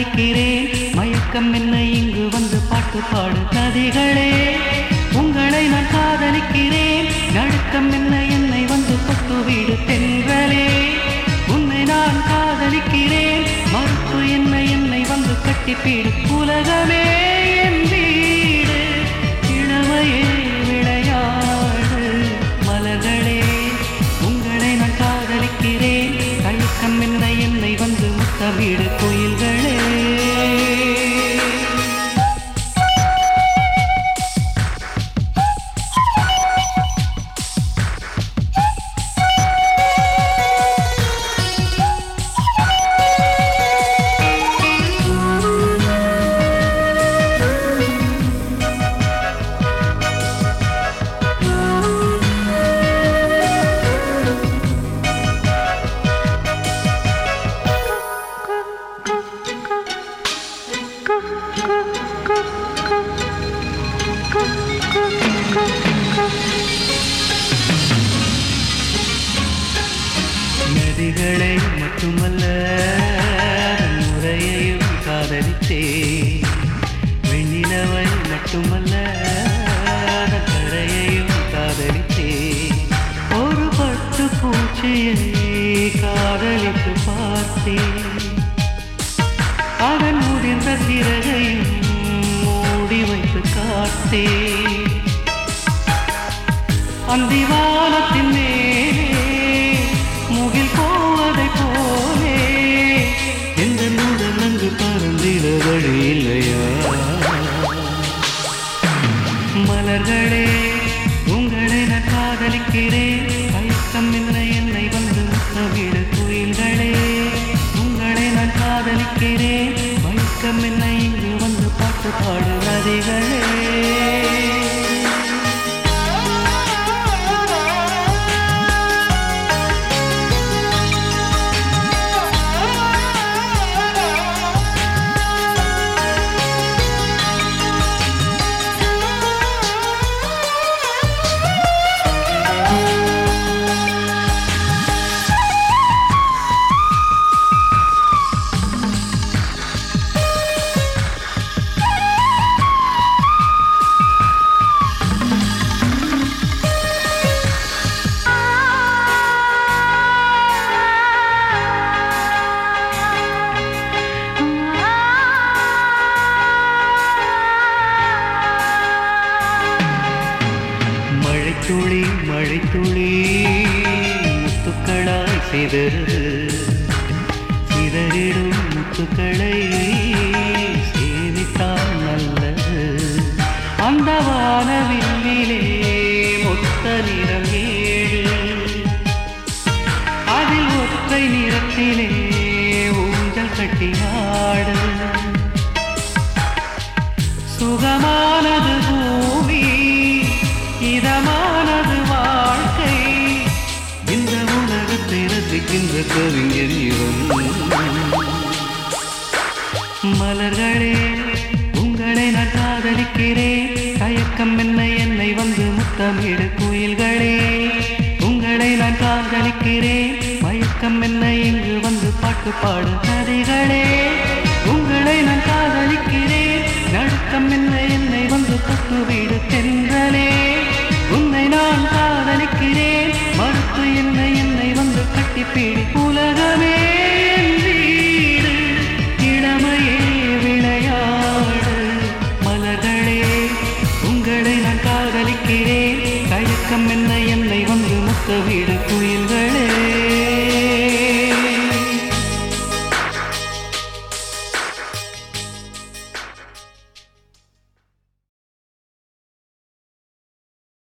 காதலிக்கிறேன் மயக்கம் என்ன இங்கு வந்து பாட்டு பாடு நதிகளே உங்களை நான் காதலிக்கிறேன் நடுக்கம் என்ன என்னை வந்து பட்டு வீடு தென்றலே உன்னை நான் காதலிக்கிறேன் மறுப்பு என்ன என்னை வந்து கட்டிப்பீடு உலகமே என் வீடு இளமையே விளையாடு மலர்களே உங்களை நான் காதலிக்கிறேன் கழுக்கம் என்ன என்னை வந்து முத்தமிடு கோயில்களே நதிகளை மட்டுமல்ல அதன் முறையையும் காதலித்தே வெண்ணிலவை மட்டுமல்ல அதன் கரையையும் காதலித்தே ஒரு பட்டு பூச்சியை காதலித்து பார்த்தேன் அவன் முதிர்ந்த சிறகையும் மூடி வைத்து காத்தேன் அந்திவானத்தின் மேலே முகில் போவதை போலே எந்த நூடல் அங்கு பறந்திட வழி இல்லையா மலர்களே உங்களை நான் காதலிக்கிறேன் கயக்கம் இல்லை என்னை வந்து முத்தமிடு குயில்களே உங்களை நான் காதலிக்கிறேன் மயக்கம் என்னை இங்கு வந்து பாட்டு பாடு நதிகளே மழைத்துளி மழைத்துளி முத்துக்களாய் சிதறு சிதறிடும் முத்துக்களை சேமித்தால் நல்லது அந்த வானவில்லிலே மொத்த நிறம் ஏழு அதில் ஒற்றை நிறத்திலே ஊஞ்சல் கட்டினாடு சுகமானது பூமி இதமானது வாழ்க்கை இந்த உலகத்தை ரசிக்கின்ற கவிஞர் இவன் மலர்களே உங்களை நான் காதலிக்கிறேன் தயக்கம் என்ன என்னை வந்து முத்தமிடு குயில்களே உங்களை நான் காதலிக்கிறேன் மயக்கம் என்ன இங்கு வந்து பாட்டு பாடு நதிகளே உங்களை நான் காதலிக்கிறேன் நடுக்கம் என்ன என்னை வந்து தொட்டு வீடு தென்றலே உன்னை நான் காதலிக்கிறேன் மறுத்து என்ன என்னை வந்து கட்டிப்பிடி உலகமே என் வீடு இளமையே விளையாடு மலர்களே உங்களை நான் காதலிக்கிறேன் தயக்கம் என்ன